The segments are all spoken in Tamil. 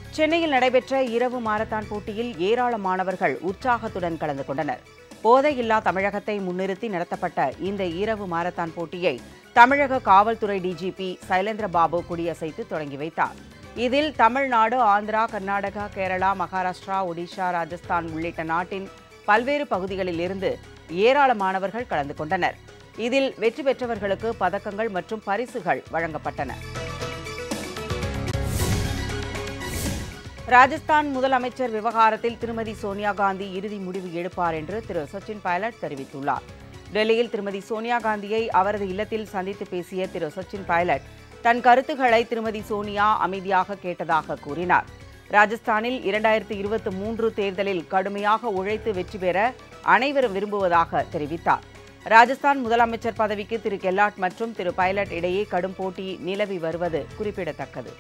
சென்னையில் நடைபெற்ற இரவு மாரத்தான் போட்டியில் ஏராளமானவர்கள் உற்சாகத்துடன் கலந்து கொண்டனர் போதையில்லா தமிழகத்தை முன்னிறுத்தி நடத்தப்பட்ட இந்த இரவு மாரத்தான் போட்டியை தமிழக காவல்துறை டிஜிபி சைலேந்திர பாபு கொடியசைத்து தொடங்கி வைத்தார் இதில் தமிழ்நாடு ஆந்திரா கர்நாடகா கேரளா மகாராஷ்டிரா ஒடிஷா ராஜஸ்தான் உள்ளிட்ட நாட்டின் பல்வேறு பகுதிகளில் இருந்து ஏராளமானவர்கள் கலந்து கொண்டனர் இதில் வெற்றி பெற்றவர்களுக்கு பதக்கங்கள் மற்றும் பரிசுகள் வழங்கப்பட்டன ராஜஸ்தான் முதலமைச்சர் விவகாரத்தில் திருமதி சோனியா காந்தி இறுதி முடிவு எடுப்பார் என்று திரு சச்சின் பைலட் தெரிவித்துள்ளார் டெல்லியில் திருமதி சோனியா காந்தியை அவரது இல்லத்தில் சந்தித்து பேசிய திரு சச்சின் பைலட் தன் கருத்துக்களை திருமதி சோனியா அமைதியாக கேட்டதாக கூறினார் ராஜஸ்தானில் இரண்டாயிரத்தி இருபத்தி மூன்று தேர்தலில் கடுமையாக உழைத்து வெற்றி பெற அனைவரும் விரும்புவதாக தெரிவித்தார் ராஜஸ்தான் முதலமைச்சர் பதவிக்கு திரு கெல்லாட் மற்றும் திரு பைலட் இடையே கடும் போட்டி நிலவி வருவது குறிப்பிடத்தக்கது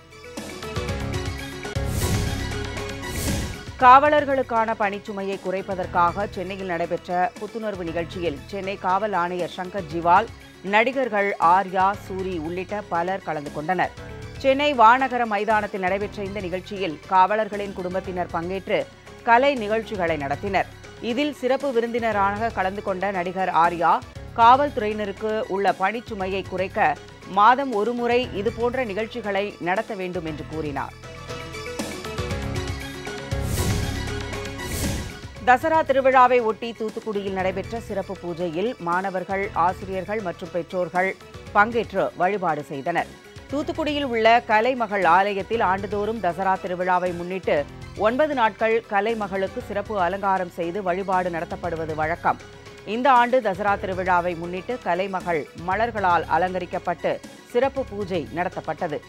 காவலர்களுக்கான பணிச்சுமையை குறைப்பதற்காக சென்னையில் நடைபெற்ற புத்துணர்வு நிகழ்ச்சியில் சென்னை காவல் ஆணையர் சங்கர் ஜிவால் நடிகர்கள் ஆர்யா சூரி உள்ளிட்ட பலர் கலந்து கொண்டனர் சென்னை வானகர மைதானத்தில் நடைபெற்ற இந்த நிகழ்ச்சியில் காவலர்களின் குடும்பத்தினர் பங்கேற்று கலை நிகழ்ச்சிகளை நடத்தினர் இதில் சிறப்பு விருந்தினராக கலந்து கொண்ட நடிகர் ஆர்யா காவல்துறையினருக்கு உள்ள பணிச்சுமையை குறைக்க மாதம் ஒருமுறை இதுபோன்ற நிகழ்ச்சிகளை நடத்த வேண்டும் என்று கூறினார் தசரா திருவிழாவை ஒட்டி தூத்துக்குடியில் நடைபெற்ற சிறப்பு பூஜையில் மாணவர்கள் ஆசிரியர்கள் மற்றும் பெற்றோர்கள் பங்கேற்று வழிபாடு செய்தனர் தூத்துக்குடியில் உள்ள கலைமகள் ஆலயத்தில் ஆண்டுதோறும் தசரா திருவிழாவை முன்னிட்டு ஒன்பது நாட்கள் கலைமகளுக்கு சிறப்பு அலங்காரம் செய்து வழிபாடு நடத்தப்படுவது வழக்கம் இந்த ஆண்டு தசரா திருவிழாவை முன்னிட்டு கலைமகள் மலர்களால் அலங்கரிக்கப்பட்டு சிறப்பு பூஜை நடத்தப்பட்டது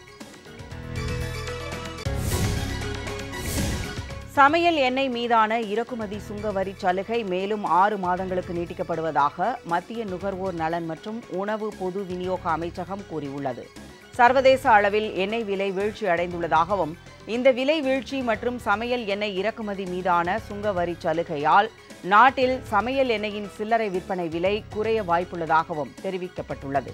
சமையல் எண்ணெய் மீதான இறக்குமதி சுங்க வரி சலுகை மேலும் ஆறு மாதங்களுக்கு நீட்டிக்கப்படுவதாக மத்திய நுகர்வோர் நலன் மற்றும் உணவு பொது விநியோக அமைச்சகம் கூறியுள்ளது சர்வதேச அளவில் எண்ணெய் விலை வீழ்ச்சி அடைந்துள்ளதாகவும் இந்த விலை வீழ்ச்சி மற்றும் சமையல் எண்ணெய் இறக்குமதி மீதான சுங்க வரி சலுகையால் நாட்டில் சமையல் எண்ணெயின் சில்லறை விற்பனை விலை குறைய வாய்ப்புள்ளதாகவும் தெரிவிக்கப்பட்டுள்ளது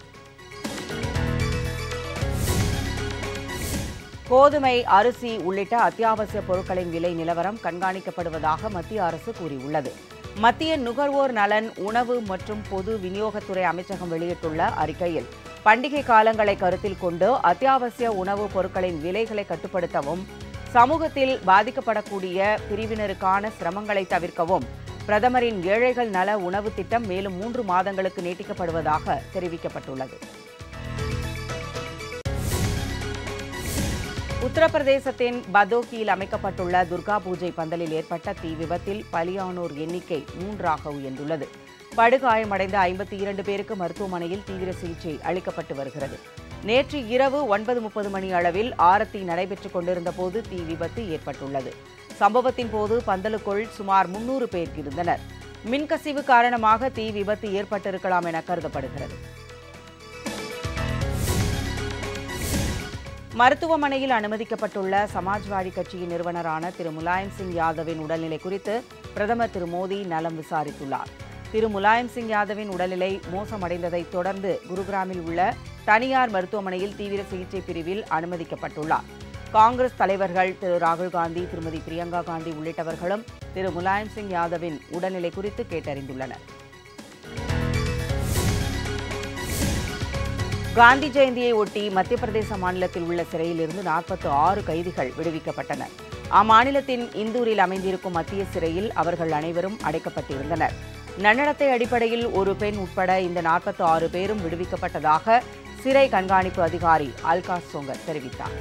கோதுமை அரிசி உள்ளிட்ட அத்தியாவசிய பொருட்களின் விலை நிலவரம் கண்காணிக்கப்படுவதாக மத்திய அரசு கூறியுள்ளது மத்திய நுகர்வோர் நலன் உணவு மற்றும் பொது விநியோகத்துறை அமைச்சகம் வெளியிட்டுள்ள அறிக்கையில் பண்டிகை காலங்களை கருத்தில் கொண்டு அத்தியாவசிய உணவுப் பொருட்களின் விலைகளை கட்டுப்படுத்தவும் சமூகத்தில் பாதிக்கப்படக்கூடிய பிரிவினருக்கான சிரமங்களை தவிர்க்கவும் பிரதமரின் ஏழைகள் நல உணவு திட்டம் மேலும் மூன்று மாதங்களுக்கு நீட்டிக்கப்படுவதாக தெரிவிக்கப்பட்டுள்ளது உத்தரப்பிரதேசத்தின் பதோக்கியில் அமைக்கப்பட்டுள்ள துர்கா பூஜை பந்தலில் ஏற்பட்ட தீ விபத்தில் பலியானோர் எண்ணிக்கை மூன்றாக உயர்ந்துள்ளது படுகாயமடைந்த ஐம்பத்தி இரண்டு பேருக்கு மருத்துவமனையில் தீவிர சிகிச்சை அளிக்கப்பட்டு வருகிறது நேற்று இரவு ஒன்பது முப்பது மணி அளவில் ஆரத்தி நடைபெற்றுக் கொண்டிருந்த போது தீ விபத்து ஏற்பட்டுள்ளது சம்பவத்தின் போது பந்தலுக்குள் சுமார் முன்னூறு பேர் இருந்தனர் மின்கசிவு காரணமாக தீ விபத்து ஏற்பட்டிருக்கலாம் என கருதப்படுகிறது மருத்துவமனையில் அனுமதிக்கப்பட்டுள்ள சமாஜ்வாடி கட்சியின் நிறுவனரான திரு முலாயம் சிங் யாதவின் உடல்நிலை குறித்து பிரதமர் திரு மோடி நலம் விசாரித்துள்ளார் திரு முலாயம் சிங் யாதவின் உடல்நிலை மோசமடைந்ததைத் தொடர்ந்து குருகிராமில் உள்ள தனியார் மருத்துவமனையில் தீவிர சிகிச்சை பிரிவில் அனுமதிக்கப்பட்டுள்ளார் காங்கிரஸ் தலைவர்கள் திரு ராகுல் காந்தி திருமதி பிரியங்கா காந்தி உள்ளிட்டவர்களும் திரு முலாயம் சிங் யாதவின் உடல்நிலை குறித்து கேட்டறிந்துள்ளனர் காந்தி ஜெயந்தியை ஒட்டி மத்திய பிரதேச மாநிலத்தில் உள்ள சிறையிலிருந்து நாற்பத்தி ஆறு கைதிகள் விடுவிக்கப்பட்டனர் அம்மாநிலத்தின் இந்தூரில் அமைந்திருக்கும் மத்திய சிறையில் அவர்கள் அனைவரும் அடைக்கப்பட்டிருந்தனர் நன்னடத்தை அடிப்படையில் ஒரு பெண் உட்பட இந்த நாற்பத்தி ஆறு பேரும் விடுவிக்கப்பட்டதாக சிறை கண்காணிப்பு அதிகாரி அல்காஸ் சோங்கர் தெரிவித்தார்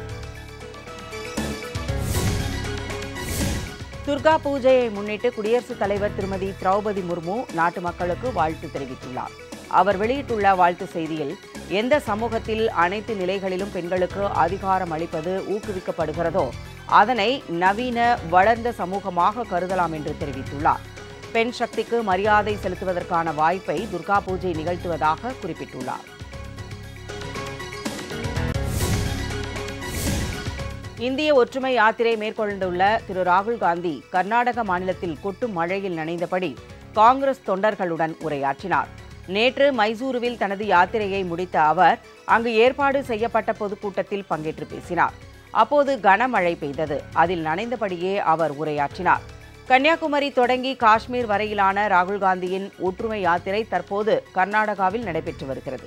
துர்கா பூஜையை முன்னிட்டு குடியரசுத் தலைவர் திருமதி திரௌபதி முர்மு நாட்டு மக்களுக்கு வாழ்த்து தெரிவித்துள்ளார் அவர் வெளியிட்டுள்ள வாழ்த்து செய்தியில் எந்த சமூகத்தில் அனைத்து நிலைகளிலும் பெண்களுக்கு அதிகாரம் அளிப்பது ஊக்குவிக்கப்படுகிறதோ அதனை நவீன வளர்ந்த சமூகமாக கருதலாம் என்று தெரிவித்துள்ளார் பெண் சக்திக்கு மரியாதை செலுத்துவதற்கான வாய்ப்பை துர்கா பூஜை நிகழ்த்துவதாக குறிப்பிட்டுள்ளார் இந்திய ஒற்றுமை யாத்திரை மேற்கொண்டுள்ள திரு ராகுல் காந்தி கர்நாடக மாநிலத்தில் கொட்டும் மழையில் நனைந்தபடி காங்கிரஸ் தொண்டர்களுடன் உரையாற்றினார் நேற்று மைசூருவில் தனது யாத்திரையை முடித்த அவர் அங்கு ஏற்பாடு செய்யப்பட்ட பொதுக்கூட்டத்தில் பங்கேற்று பேசினார் அப்போது கனமழை பெய்தது அதில் நனைந்தபடியே அவர் உரையாற்றினார் கன்னியாகுமரி தொடங்கி காஷ்மீர் வரையிலான ராகுல் காந்தியின் ஒற்றுமை யாத்திரை தற்போது கர்நாடகாவில் நடைபெற்று வருகிறது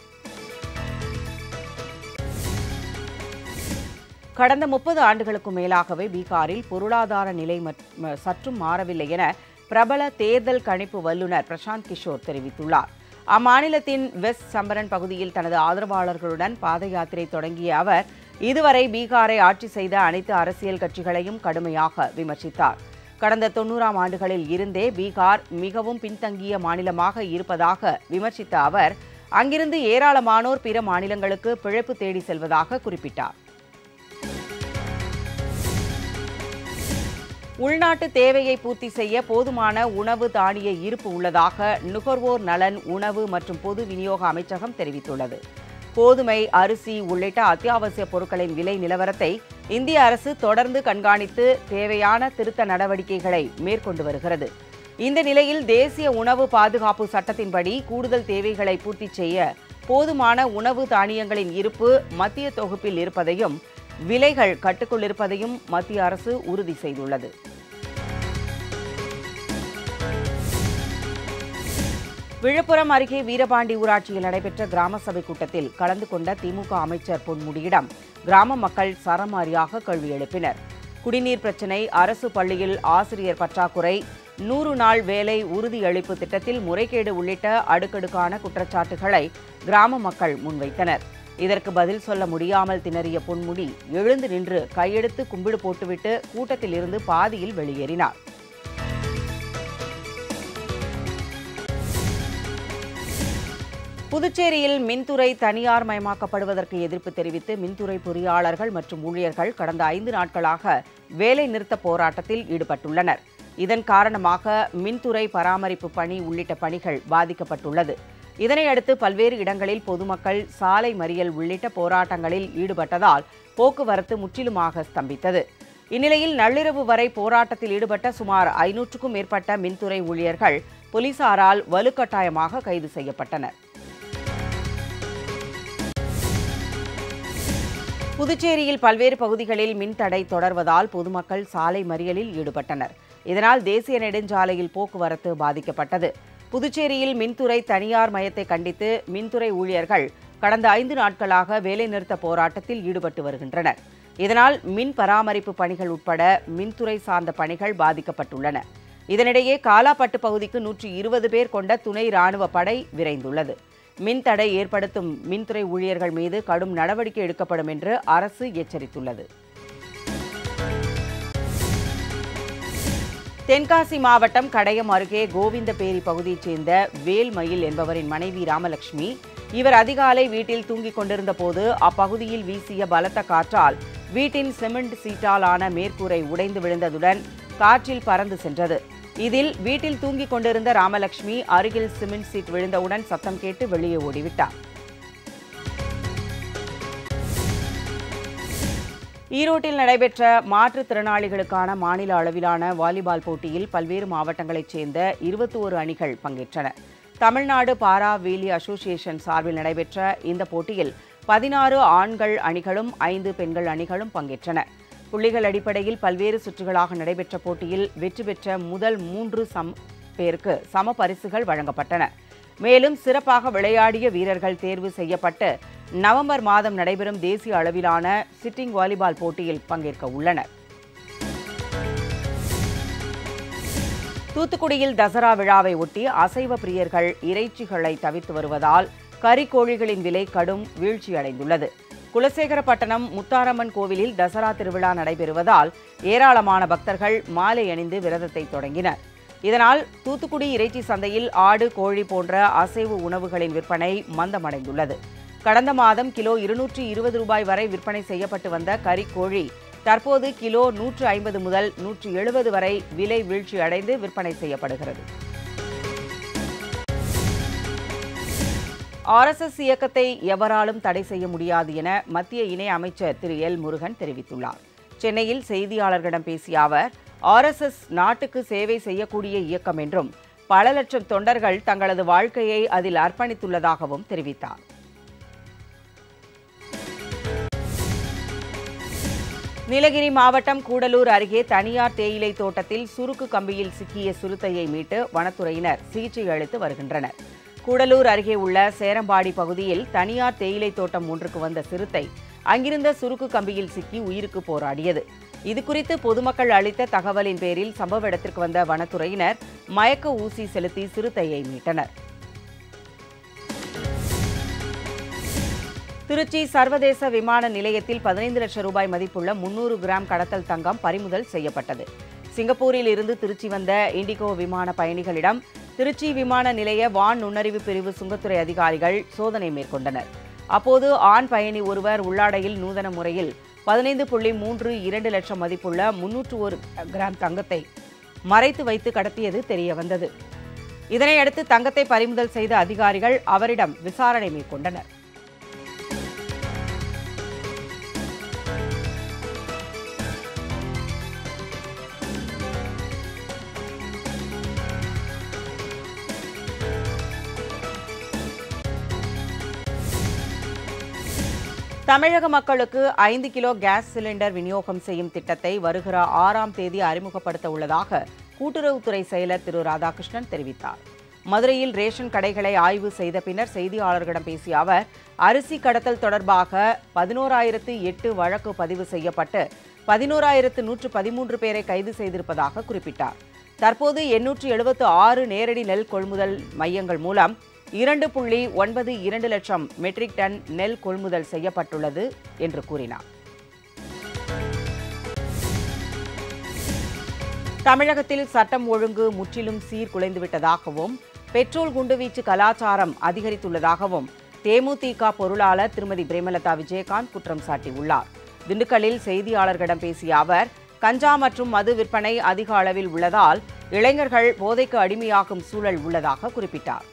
கடந்த முப்பது ஆண்டுகளுக்கும் மேலாகவே பீகாரில் பொருளாதார நிலை மற்- ம- சற்றும் மாறவில்லை என பிரபல தேர்தல் கணிப்பு வல்லுநர் பிரசாந்த் கிஷோர் தெரிவித்துள்ளார் அம்மாநிலத்தின் வெஸ்ட் சம்பரன் பகுதியில் தனது ஆதரவாளர்களுடன் பாத யாத்திரை தொடங்கிய அவர் இதுவரை பீகாரை ஆட்சி செய்த அனைத்து அரசியல் கட்சிகளையும் கடுமையாக விமர்சித்தார் கடந்த தொண்ணூறாம் ஆண்டுகளில் இருந்தே பீகார் மிகவும் பின்தங்கிய மாநிலமாக இருப்பதாக விமர்சித்த அவர் அங்கிருந்து ஏராளமானோர் பிற மாநிலங்களுக்கு பிழைப்பு தேடி செல்வதாக குறிப்பிட்டார் உள்நாட்டு தேவையை பூர்த்தி செய்ய போதுமான உணவு தானிய இருப்பு உள்ளதாக நுகர்வோர் நலன் உணவு மற்றும் பொது விநியோக அமைச்சகம் தெரிவித்துள்ளது கோதுமை அரிசி உள்ளிட்ட அத்தியாவசிய பொருட்களின் விலை நிலவரத்தை இந்திய அரசு தொடர்ந்து கண்காணித்து தேவையான திருத்த நடவடிக்கைகளை மேற்கொண்டு வருகிறது இந்த நிலையில் தேசிய உணவு பாதுகாப்பு சட்டத்தின்படி கூடுதல் தேவைகளை பூர்த்தி செய்ய போதுமான உணவு தானியங்களின் இருப்பு மத்திய தொகுப்பில் இருப்பதையும் விலைகள் கட்டுக்குள் இருப்பதையும் மத்திய அரசு உறுதி செய்துள்ளது விழுப்புரம் அருகே வீரபாண்டி ஊராட்சியில் நடைபெற்ற கிராம சபை கூட்டத்தில் கலந்து கொண்ட திமுக அமைச்சர் பொன்முடியிடம் கிராம மக்கள் சரமாரியாக கேள்வி எழுப்பினர் குடிநீர் பிரச்சினை அரசு பள்ளியில் ஆசிரியர் பற்றாக்குறை நூறு நாள் வேலை உறுதியளிப்பு திட்டத்தில் முறைகேடு உள்ளிட்ட அடுக்கடுக்கான குற்றச்சாட்டுகளை கிராம மக்கள் முன்வைத்தனர் இதற்கு பதில் சொல்ல முடியாமல் திணறிய பொன்முடி எழுந்து நின்று கையெடுத்து கும்பிடு போட்டுவிட்டு கூட்டத்தில் இருந்து பாதியில் வெளியேறினார் புதுச்சேரியில் மின்துறை தனியார் மயமாக்கப்படுவதற்கு எதிர்ப்பு தெரிவித்து மின்துறை பொறியாளர்கள் மற்றும் ஊழியர்கள் கடந்த ஐந்து நாட்களாக வேலை நிறுத்த போராட்டத்தில் ஈடுபட்டுள்ளனர் இதன் காரணமாக மின்துறை பராமரிப்பு பணி உள்ளிட்ட பணிகள் பாதிக்கப்பட்டுள்ளது இதனையடுத்து பல்வேறு இடங்களில் பொதுமக்கள் சாலை மறியல் உள்ளிட்ட போராட்டங்களில் ஈடுபட்டதால் போக்குவரத்து முற்றிலுமாக ஸ்தம்பித்தது இந்நிலையில் நள்ளிரவு வரை போராட்டத்தில் ஈடுபட்ட சுமார் ஐநூற்றுக்கும் மேற்பட்ட மின்துறை ஊழியர்கள் போலீசாரால் வலுக்கட்டாயமாக கைது செய்யப்பட்டனர் புதுச்சேரியில் பல்வேறு பகுதிகளில் மின்தடை தொடர்வதால் பொதுமக்கள் சாலை மறியலில் ஈடுபட்டனர் இதனால் தேசிய நெடுஞ்சாலையில் போக்குவரத்து பாதிக்கப்பட்டது புதுச்சேரியில் மின்துறை தனியார் மயத்தை கண்டித்து மின்துறை ஊழியர்கள் கடந்த ஐந்து நாட்களாக வேலைநிறுத்த போராட்டத்தில் ஈடுபட்டு வருகின்றனர் இதனால் மின் பராமரிப்பு பணிகள் உட்பட மின்துறை சார்ந்த பணிகள் பாதிக்கப்பட்டுள்ளன இதனிடையே காலாப்பட்டு பகுதிக்கு நூற்றி இருபது பேர் கொண்ட துணை ராணுவ படை விரைந்துள்ளது மின்தடை ஏற்படுத்தும் மின்துறை ஊழியர்கள் மீது கடும் நடவடிக்கை எடுக்கப்படும் என்று அரசு எச்சரித்துள்ளது தென்காசி மாவட்டம் கடையம் அருகே கோவிந்தபேரி பகுதியைச் சேர்ந்த வேல்மயில் என்பவரின் மனைவி ராமலட்சுமி இவர் அதிகாலை வீட்டில் தூங்கிக் கொண்டிருந்த போது அப்பகுதியில் வீசிய பலத்த காற்றால் வீட்டின் சிமெண்ட் சீட்டால் ஆன மேற்கூரை உடைந்து விழுந்ததுடன் காற்றில் பறந்து சென்றது இதில் வீட்டில் தூங்கிக் கொண்டிருந்த ராமலட்சுமி அருகில் சிமெண்ட் சீட் விழுந்தவுடன் சத்தம் கேட்டு வெளியே ஓடிவிட்டார் ஈரோட்டில் நடைபெற்ற மாற்றுத்திறனாளிகளுக்கான மாநில அளவிலான வாலிபால் போட்டியில் பல்வேறு மாவட்டங்களைச் சேர்ந்த இருபத்தி ஒரு அணிகள் பங்கேற்றன தமிழ்நாடு பாரா வீலி அசோசியேஷன் சார்பில் நடைபெற்ற இந்த போட்டியில் பதினாறு ஆண்கள் அணிகளும் ஐந்து பெண்கள் அணிகளும் பங்கேற்றன புள்ளிகள் அடிப்படையில் பல்வேறு சுற்றுகளாக நடைபெற்ற போட்டியில் வெற்றி பெற்ற முதல் மூன்று சம் பேருக்கு சம பரிசுகள் வழங்கப்பட்டன மேலும் சிறப்பாக விளையாடிய வீரர்கள் தேர்வு செய்யப்பட்டு நவம்பர் மாதம் நடைபெறும் தேசிய அளவிலான சிட்டிங் வாலிபால் போட்டியில் பங்கேற்க உள்ளனர் தூத்துக்குடியில் தசரா விழாவை ஒட்டி அசைவ பிரியர்கள் இறைச்சிகளை தவிர்த்து வருவதால் கறிக்கோழிகளின் விலை கடும் வீழ்ச்சியடைந்துள்ளது குலசேகரப்பட்டணம் முத்தாரம்மன் கோவிலில் தசரா திருவிழா நடைபெறுவதால் ஏராளமான பக்தர்கள் மாலை அணிந்து விரதத்தை தொடங்கினர் இதனால் தூத்துக்குடி இறைச்சி சந்தையில் ஆடு கோழி போன்ற அசைவ உணவுகளின் விற்பனை மந்தமடைந்துள்ளது கடந்த மாதம் கிலோ இருநூற்றி இருபது ரூபாய் வரை விற்பனை செய்யப்பட்டு வந்த கறிக்கோழி தற்போது கிலோ நூற்று ஐம்பது முதல் நூற்று எழுபது வரை விலை வீழ்ச்சி அடைந்து விற்பனை செய்யப்படுகிறது ஆர்எஸ்எஸ் இயக்கத்தை எவராலும் தடை செய்ய முடியாது என மத்திய இணை அமைச்சர் திரு எல் முருகன் தெரிவித்துள்ளார் சென்னையில் செய்தியாளர்களிடம் பேசிய அவர் ஆர்எஸ்எஸ் நாட்டுக்கு சேவை செய்யக்கூடிய இயக்கம் என்றும் பல லட்சம் தொண்டர்கள் தங்களது வாழ்க்கையை அதில் அர்ப்பணித்துள்ளதாகவும் தெரிவித்தார் நீலகிரி மாவட்டம் கூடலூர் அருகே தனியார் தேயிலை தோட்டத்தில் சுருக்கு கம்பியில் சிக்கிய சிறுத்தையை மீட்டு வனத்துறையினர் சிகிச்சை அளித்து வருகின்றனர் கூடலூர் அருகே உள்ள சேரம்பாடி பகுதியில் தனியார் தேயிலை தோட்டம் ஒன்றுக்கு வந்த சிறுத்தை அங்கிருந்த சுருக்கு கம்பியில் சிக்கி உயிருக்கு போராடியது இதுகுறித்து பொதுமக்கள் அளித்த தகவலின் பேரில் சம்பவ இடத்திற்கு வந்த வனத்துறையினர் மயக்க ஊசி செலுத்தி சிறுத்தையை மீட்டனர் திருச்சி சர்வதேச விமான நிலையத்தில் பதினைந்து லட்சம் ரூபாய் மதிப்புள்ள முன்னூறு கிராம் கடத்தல் தங்கம் பறிமுதல் செய்யப்பட்டது சிங்கப்பூரில் இருந்து திருச்சி வந்த இண்டிகோ விமான பயணிகளிடம் திருச்சி விமான நிலைய வான் நுண்ணறிவு பிரிவு சுங்கத்துறை அதிகாரிகள் சோதனை மேற்கொண்டனர் அப்போது ஆண் பயணி ஒருவர் உள்ளாடையில் நூதன முறையில் பதினைந்து புள்ளி மூன்று இரண்டு லட்சம் மதிப்புள்ள முன்னூற்று ஒரு கிராம் தங்கத்தை மறைத்து வைத்து கடத்தியது தெரியவந்தது இதனையடுத்து தங்கத்தை பறிமுதல் செய்த அதிகாரிகள் அவரிடம் விசாரணை மேற்கொண்டனர் தமிழக மக்களுக்கு ஐந்து கிலோ கேஸ் சிலிண்டர் விநியோகம் செய்யும் திட்டத்தை வருகிற ஆறாம் தேதி அறிமுகப்படுத்த உள்ளதாக கூட்டுறவுத்துறை செயலர் திரு ராதாகிருஷ்ணன் தெரிவித்தார் மதுரையில் ரேஷன் கடைகளை ஆய்வு செய்த பின்னர் செய்தியாளர்களிடம் பேசிய அவர் அரிசி கடத்தல் தொடர்பாக பதினோராயிரத்து எட்டு வழக்கு பதிவு செய்யப்பட்டு பதினோராயிரத்து நூற்று பதிமூன்று பேரை கைது செய்திருப்பதாக குறிப்பிட்டார் தற்போது எண்ணூற்று எழுபத்து ஆறு நேரடி நெல் கொள்முதல் மையங்கள் மூலம் இரண்டு புள்ளி ஒன்பது இரண்டு லட்சம் மெட்ரிக் டன் நெல் கொள்முதல் செய்யப்பட்டுள்ளது என்று கூறினார் தமிழகத்தில் சட்டம் ஒழுங்கு முற்றிலும் சீர்குலைந்துவிட்டதாகவும் பெட்ரோல் குண்டுவீச்சு கலாச்சாரம் அதிகரித்துள்ளதாகவும் தேமுதிக பொருளாளர் திருமதி பிரேமலதா விஜயகாந்த் குற்றம் சாட்டியுள்ளார் திண்டுக்கல்லில் செய்தியாளர்களிடம் பேசிய அவர் கஞ்சா மற்றும் மது விற்பனை அதிக அளவில் உள்ளதால் இளைஞர்கள் போதைக்கு அடிமையாகும் சூழல் உள்ளதாக குறிப்பிட்டார்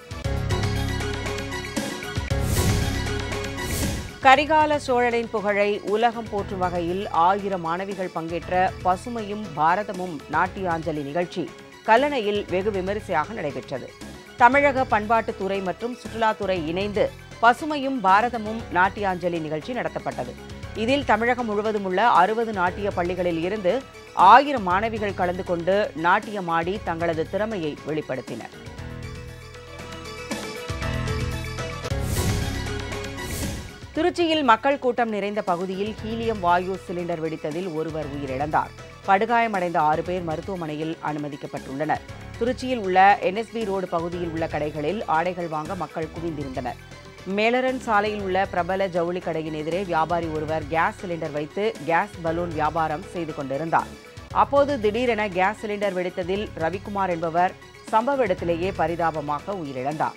கரிகால சோழனின் புகழை உலகம் போற்றும் வகையில் ஆயிரம் மாணவிகள் பங்கேற்ற பசுமையும் பாரதமும் நாட்டியாஞ்சலி நிகழ்ச்சி கல்லணையில் வெகு விமரிசையாக நடைபெற்றது தமிழக பண்பாட்டுத்துறை மற்றும் சுற்றுலாத்துறை இணைந்து பசுமையும் பாரதமும் நாட்டியாஞ்சலி நிகழ்ச்சி நடத்தப்பட்டது இதில் தமிழகம் முழுவதும் உள்ள அறுபது நாட்டிய பள்ளிகளில் இருந்து ஆயிரம் மாணவிகள் கலந்து கொண்டு நாட்டியமாடி தங்களது திறமையை வெளிப்படுத்தினர் திருச்சியில் மக்கள் கூட்டம் நிறைந்த பகுதியில் ஹீலியம் வாயு சிலிண்டர் வெடித்ததில் ஒருவர் உயிரிழந்தார் படுகாயமடைந்த ஆறு பேர் மருத்துவமனையில் அனுமதிக்கப்பட்டுள்ளனர் திருச்சியில் உள்ள என்எஸ்பி ரோடு பகுதியில் உள்ள கடைகளில் ஆடைகள் வாங்க மக்கள் குவிந்திருந்தனர் மேலரன் சாலையில் உள்ள பிரபல ஜவுளி கடையின் எதிரே வியாபாரி ஒருவர் கேஸ் சிலிண்டர் வைத்து கேஸ் பலூன் வியாபாரம் செய்து கொண்டிருந்தார் அப்போது திடீரென கேஸ் சிலிண்டர் வெடித்ததில் ரவிக்குமார் என்பவர் சம்பவ இடத்திலேயே பரிதாபமாக உயிரிழந்தார்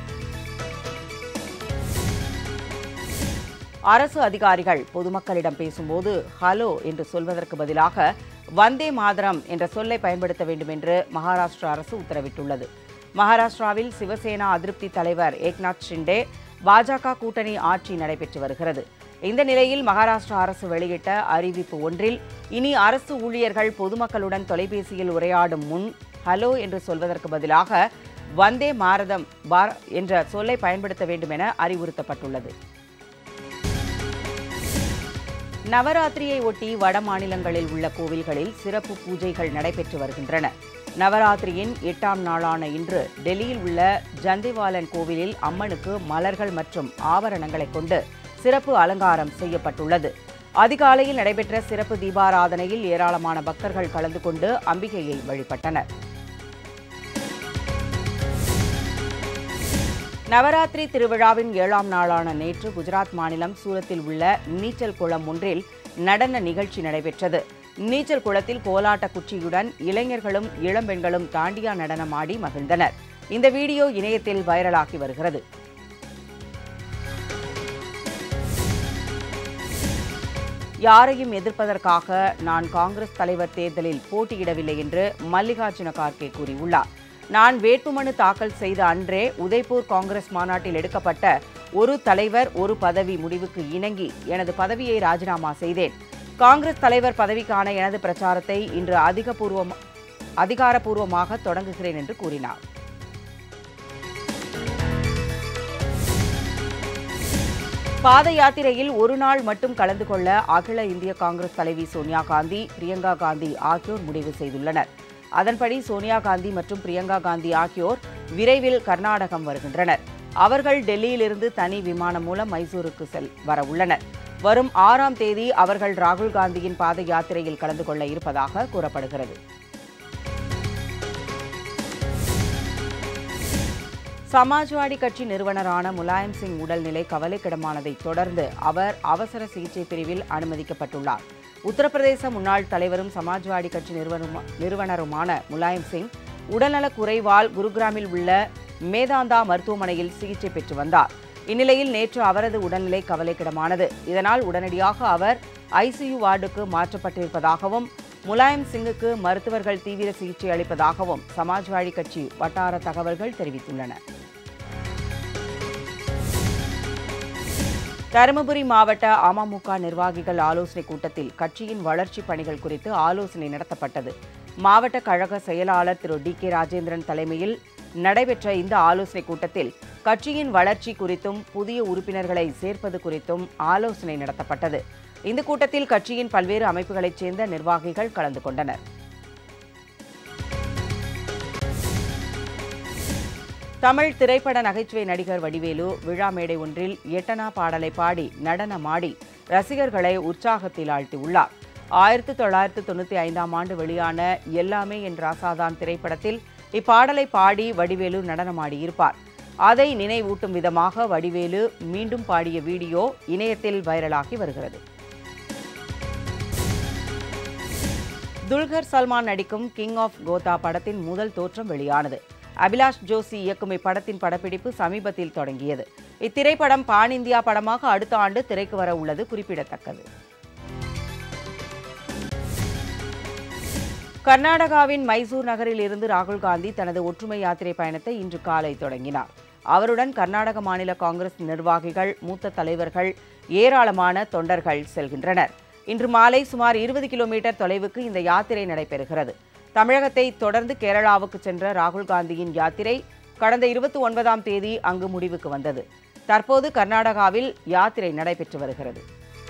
அரசு அதிகாரிகள் பொதுமக்களிடம் பேசும்போது ஹலோ என்று சொல்வதற்கு பதிலாக வந்தே மாதரம் என்ற சொல்லை பயன்படுத்த வேண்டும் என்று மகாராஷ்டிரா அரசு உத்தரவிட்டுள்ளது மகாராஷ்டிராவில் சிவசேனா அதிருப்தி தலைவர் ஏக்நாத் ஷிண்டே பாஜக கூட்டணி ஆட்சி நடைபெற்று வருகிறது இந்த நிலையில் மகாராஷ்டிரா அரசு வெளியிட்ட அறிவிப்பு ஒன்றில் இனி அரசு ஊழியர்கள் பொதுமக்களுடன் தொலைபேசியில் உரையாடும் முன் ஹலோ என்று சொல்வதற்கு பதிலாக வந்தே மாரதம் பார் என்ற சொல்லை பயன்படுத்த வேண்டும் என அறிவுறுத்தப்பட்டுள்ளது நவராத்திரியை ஒட்டி வட மாநிலங்களில் உள்ள கோவில்களில் சிறப்பு பூஜைகள் நடைபெற்று வருகின்றன நவராத்திரியின் எட்டாம் நாளான இன்று டெல்லியில் உள்ள ஜந்திவாலன் கோவிலில் அம்மனுக்கு மலர்கள் மற்றும் ஆபரணங்களை கொண்டு சிறப்பு அலங்காரம் செய்யப்பட்டுள்ளது அதிகாலையில் நடைபெற்ற சிறப்பு தீபாராதனையில் ஏராளமான பக்தர்கள் கலந்து கொண்டு அம்பிகையை வழிபட்டனர் நவராத்திரி திருவிழாவின் ஏழாம் நாளான நேற்று குஜராத் மாநிலம் சூரத்தில் உள்ள நீச்சல் குளம் ஒன்றில் நடன நிகழ்ச்சி நடைபெற்றது நீச்சல் குளத்தில் கோலாட்ட குச்சியுடன் இளைஞர்களும் இளம்பெண்களும் தாண்டியா நடனமாடி மகிழ்ந்தனர் இந்த வீடியோ இணையத்தில் வைரலாகி வருகிறது யாரையும் எதிர்ப்பதற்காக நான் காங்கிரஸ் தலைவர் தேர்தலில் போட்டியிடவில்லை என்று மல்லிகார்ஜுன கார்கே கூறியுள்ளார் நான் வேட்புமனு தாக்கல் செய்த அன்றே உதய்பூர் காங்கிரஸ் மாநாட்டில் எடுக்கப்பட்ட ஒரு தலைவர் ஒரு பதவி முடிவுக்கு இணங்கி எனது பதவியை ராஜினாமா செய்தேன் காங்கிரஸ் தலைவர் பதவிக்கான எனது பிரச்சாரத்தை இன்று அதிகபூர்வம் அதிகாரப்பூர்வமாக தொடங்குகிறேன் என்று பாத யாத்திரையில் ஒரு நாள் மட்டும் கலந்து கொள்ள அகில இந்திய காங்கிரஸ் தலைவி சோனியா காந்தி பிரியங்கா காந்தி ஆகியோர் முடிவு செய்துள்ளனர் அதன்படி சோனியா காந்தி மற்றும் பிரியங்கா காந்தி ஆகியோர் விரைவில் கர்நாடகம் வருகின்றனர் அவர்கள் டெல்லியிலிருந்து தனி விமானம் மூலம் மைசூருக்கு செல் வரவுள்ளனர் வரும் ஆறாம் தேதி அவர்கள் ராகுல் காந்தியின் பாத யாத்திரையில் கலந்து கொள்ள இருப்பதாக கூறப்படுகிறது சமாஜ்வாடி கட்சி நிறுவனரான முலாயம் சிங் உடல்நிலை கவலைக்கிடமானதைத் தொடர்ந்து அவர் அவசர சிகிச்சை பிரிவில் அனுமதிக்கப்பட்டுள்ளார் உத்தரப்பிரதேச முன்னாள் தலைவரும் சமாஜ்வாடி கட்சி நிறுவனருமா- நிறுவனருமான முலாயம் சிங் உடல்நலக் குறைவால் குருகிராமில் உள்ள மேதாந்தா மருத்துவமனையில் சிகிச்சை பெற்று வந்தார் இந்நிலையில் நேற்று அவரது உடல்நிலை கவலைக்கிடமானது இதனால் உடனடியாக அவர் ஐசியு வார்டுக்கு மாற்றப்பட்டிருப்பதாகவும் முலாயம் சிங்குக்கு மருத்துவர்கள் தீவிர சிகிச்சை அளிப்பதாகவும் சமாஜ்வாடி கட்சி வட்டார தகவல்கள் தெரிவித்துள்ளன தருமபுரி மாவட்ட அமமுக நிர்வாகிகள் ஆலோசனைக் கூட்டத்தில் கட்சியின் வளர்ச்சிப் பணிகள் குறித்து ஆலோசனை நடத்தப்பட்டது மாவட்ட கழக செயலாளர் திரு டி கே ராஜேந்திரன் தலைமையில் நடைபெற்ற இந்த ஆலோசனைக் கூட்டத்தில் கட்சியின் வளர்ச்சி குறித்தும் புதிய உறுப்பினர்களை சேர்ப்பது குறித்தும் ஆலோசனை நடத்தப்பட்டது இந்த கூட்டத்தில் கட்சியின் பல்வேறு அமைப்புகளைச் சேர்ந்த நிர்வாகிகள் கலந்து கொண்டனர் தமிழ் திரைப்பட நகைச்சுவை நடிகர் வடிவேலு விழா மேடை ஒன்றில் எட்டனா பாடலை பாடி நடனமாடி ரசிகர்களை உற்சாகத்தில் ஆழ்த்தியுள்ளார் ஆயிரத்து தொள்ளாயிரத்து தொண்ணூற்றி ஐந்தாம் ஆண்டு வெளியான எல்லாமே என் ராசாதான் திரைப்படத்தில் இப்பாடலை பாடி வடிவேலு நடனமாடியிருப்பார் அதை நினைவூட்டும் விதமாக வடிவேலு மீண்டும் பாடிய வீடியோ இணையத்தில் வைரலாகி வருகிறது துல்கர் சல்மான் நடிக்கும் கிங் ஆஃப் கோதா படத்தின் முதல் தோற்றம் வெளியானது அபிலாஷ் ஜோஷி இயக்கும் இப்படத்தின் படப்பிடிப்பு சமீபத்தில் தொடங்கியது இத்திரைப்படம் பான் இந்தியா படமாக அடுத்த ஆண்டு திரைக்கு வர உள்ளது குறிப்பிடத்தக்கது கர்நாடகாவின் மைசூர் நகரில் இருந்து ராகுல் காந்தி தனது ஒற்றுமை யாத்திரை பயணத்தை இன்று காலை தொடங்கினார் அவருடன் கர்நாடக மாநில காங்கிரஸ் நிர்வாகிகள் மூத்த தலைவர்கள் ஏராளமான தொண்டர்கள் செல்கின்றனர் இன்று மாலை சுமார் இருபது கிலோமீட்டர் தொலைவுக்கு இந்த யாத்திரை நடைபெறுகிறது தமிழகத்தை தொடர்ந்து கேரளாவுக்கு சென்ற ராகுல் காந்தியின் யாத்திரை கடந்த இருபத்தி ஒன்பதாம் தேதி அங்கு முடிவுக்கு வந்தது தற்போது கர்நாடகாவில் யாத்திரை நடைபெற்று வருகிறது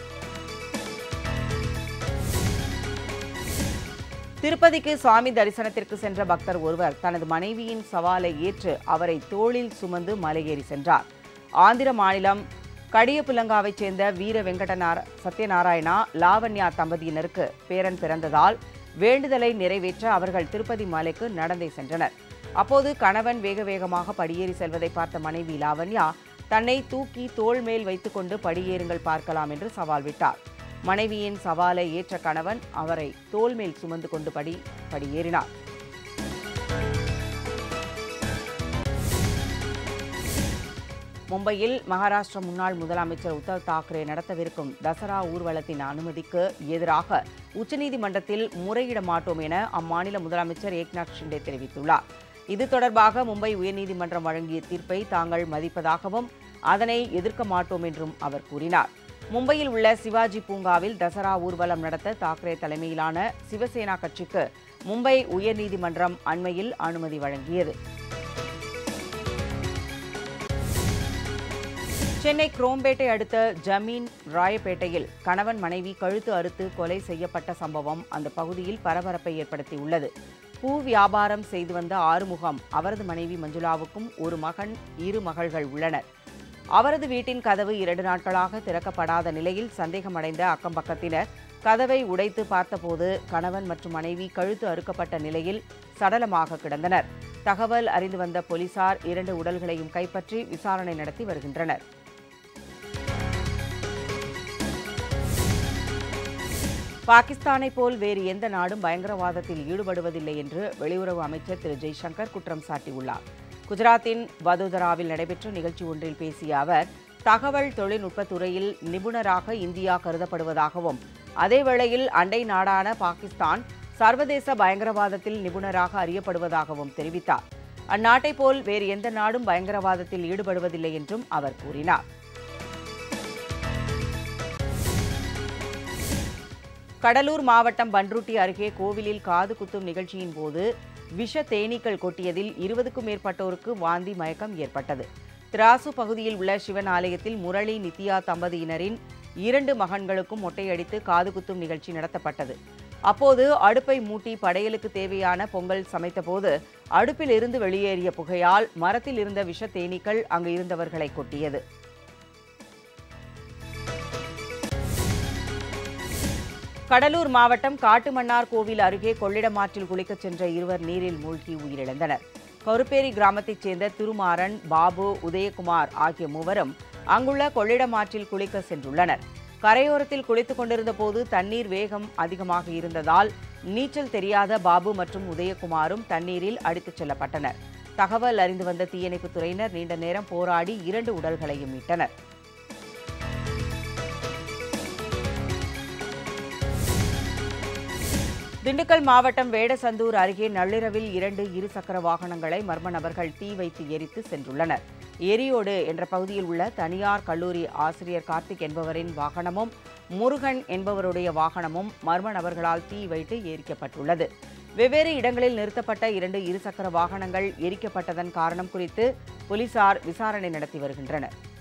திருப்பதிக்கு சுவாமி தரிசனத்திற்கு சென்ற பக்தர் ஒருவர் தனது மனைவியின் சவாலை ஏற்று அவரை தோளில் சுமந்து மலையேறி சென்றார் ஆந்திர மாநிலம் கடியப்புலங்காவைச் சேர்ந்த வீர வெங்கடநார சத்யநாராயணா லாவண்யா தம்பதியினருக்கு பேரன் பிறந்ததால் வேண்டுதலை நிறைவேற்ற அவர்கள் திருப்பதி மலைக்கு நடந்தே சென்றனர் அப்போது கணவன் வேக வேகமாக படியேறி செல்வதை பார்த்த மனைவி லாவண்யா தன்னை தூக்கி தோள் மேல் வைத்துக்கொண்டு படியேறுங்கள் பார்க்கலாம் என்று சவால் விட்டார் மனைவியின் சவாலை ஏற்ற கணவன் அவரை தோள் மேல் சுமந்து கொண்டு படி படியேறினார் மும்பையில் மகாராஷ்டிர முன்னாள் முதலமைச்சர் உத்தவ் தாக்கரே நடத்தவிருக்கும் தசரா ஊர்வலத்தின் அனுமதிக்கு எதிராக உச்சநீதிமன்றத்தில் முறையிட மாட்டோம் என அம்மாநில முதலமைச்சர் ஏக்நாத் ஷிண்டே தெரிவித்துள்ளார் இது தொடர்பாக மும்பை உயர்நீதிமன்றம் வழங்கிய தீர்ப்பை தாங்கள் மதிப்பதாகவும் அதனை எதிர்க்க மாட்டோம் என்றும் அவர் கூறினார் மும்பையில் உள்ள சிவாஜி பூங்காவில் தசரா ஊர்வலம் நடத்த தாக்கரே தலைமையிலான சிவசேனா கட்சிக்கு மும்பை உயர்நீதிமன்றம் அண்மையில் அனுமதி வழங்கியது சென்னை குரோம்பேட்டை அடுத்த ஜமீன் ராயப்பேட்டையில் கணவன் மனைவி கழுத்து அறுத்து கொலை செய்யப்பட்ட சம்பவம் அந்த பகுதியில் பரபரப்பை ஏற்படுத்தியுள்ளது பூ வியாபாரம் செய்து வந்த ஆறுமுகம் அவரது மனைவி மஞ்சுளாவுக்கும் ஒரு மகன் இரு மகள்கள் உள்ளனர் அவரது வீட்டின் கதவு இரண்டு நாட்களாக திறக்கப்படாத நிலையில் சந்தேகமடைந்த அக்கம்பக்கத்தினர் கதவை உடைத்து பார்த்தபோது கணவன் மற்றும் மனைவி கழுத்து அறுக்கப்பட்ட நிலையில் சடலமாக கிடந்தனர் தகவல் அறிந்து வந்த போலீசார் இரண்டு உடல்களையும் கைப்பற்றி விசாரணை நடத்தி வருகின்றனர் பாகிஸ்தானை போல் வேறு எந்த நாடும் பயங்கரவாதத்தில் ஈடுபடுவதில்லை என்று வெளியுறவு அமைச்சர் திரு ஜெய்சங்கர் குற்றம் சாட்டியுள்ளார் குஜராத்தின் வதோதராவில் நடைபெற்ற நிகழ்ச்சி ஒன்றில் பேசிய அவர் தகவல் தொழில்நுட்பத் துறையில் நிபுணராக இந்தியா கருதப்படுவதாகவும் அதேவேளையில் அண்டை நாடான பாகிஸ்தான் சர்வதேச பயங்கரவாதத்தில் நிபுணராக அறியப்படுவதாகவும் தெரிவித்தார் அந்நாட்டைப் போல் வேறு எந்த நாடும் பயங்கரவாதத்தில் ஈடுபடுவதில்லை என்றும் அவர் கூறினார் கடலூர் மாவட்டம் பன்ருட்டி அருகே கோவிலில் காது குத்தும் நிகழ்ச்சியின் போது விஷ தேனீக்கள் கொட்டியதில் இருபதுக்கும் மேற்பட்டோருக்கு வாந்தி மயக்கம் ஏற்பட்டது திராசு பகுதியில் உள்ள சிவன் ஆலயத்தில் முரளி நித்யா தம்பதியினரின் இரண்டு மகன்களுக்கும் மொட்டையடித்து காதுகுத்தும் நிகழ்ச்சி நடத்தப்பட்டது அப்போது அடுப்பை மூட்டி படையலுக்கு தேவையான பொங்கல் சமைத்தபோது அடுப்பில் இருந்து வெளியேறிய புகையால் மரத்தில் இருந்த விஷ தேனீக்கள் அங்கு இருந்தவர்களை கொட்டியது கடலூர் மாவட்டம் காட்டுமன்னார் கோவில் அருகே கொள்ளிடமாற்றில் குளிக்கச் சென்ற இருவர் நீரில் மூழ்கி உயிரிழந்தனர் கருப்பேரி கிராமத்தைச் சேர்ந்த திருமாறன் பாபு உதயகுமார் ஆகிய மூவரும் அங்குள்ள கொள்ளிடமாற்றில் குளிக்க சென்றுள்ளனர் கரையோரத்தில் குளித்துக் கொண்டிருந்த போது தண்ணீர் வேகம் அதிகமாக இருந்ததால் நீச்சல் தெரியாத பாபு மற்றும் உதயகுமாரும் தண்ணீரில் அடித்துச் செல்லப்பட்டனர் தகவல் அறிந்து வந்த தீயணைப்புத் துறையினர் நீண்ட நேரம் போராடி இரண்டு உடல்களையும் மீட்டனர் திண்டுக்கல் மாவட்டம் வேடசந்தூர் அருகே நள்ளிரவில் இரண்டு இருசக்கர வாகனங்களை மர்ம நபர்கள் தீ வைத்து எரித்து சென்றுள்ளனர் எரியோடு என்ற பகுதியில் உள்ள தனியார் கல்லூரி ஆசிரியர் கார்த்திக் என்பவரின் வாகனமும் முருகன் என்பவருடைய வாகனமும் மர்ம நபர்களால் தீ வைத்து எரிக்கப்பட்டுள்ளது வெவ்வேறு இடங்களில் நிறுத்தப்பட்ட இரண்டு இருசக்கர வாகனங்கள் எரிக்கப்பட்டதன் காரணம் குறித்து போலீசார் விசாரணை நடத்தி வருகின்றனர்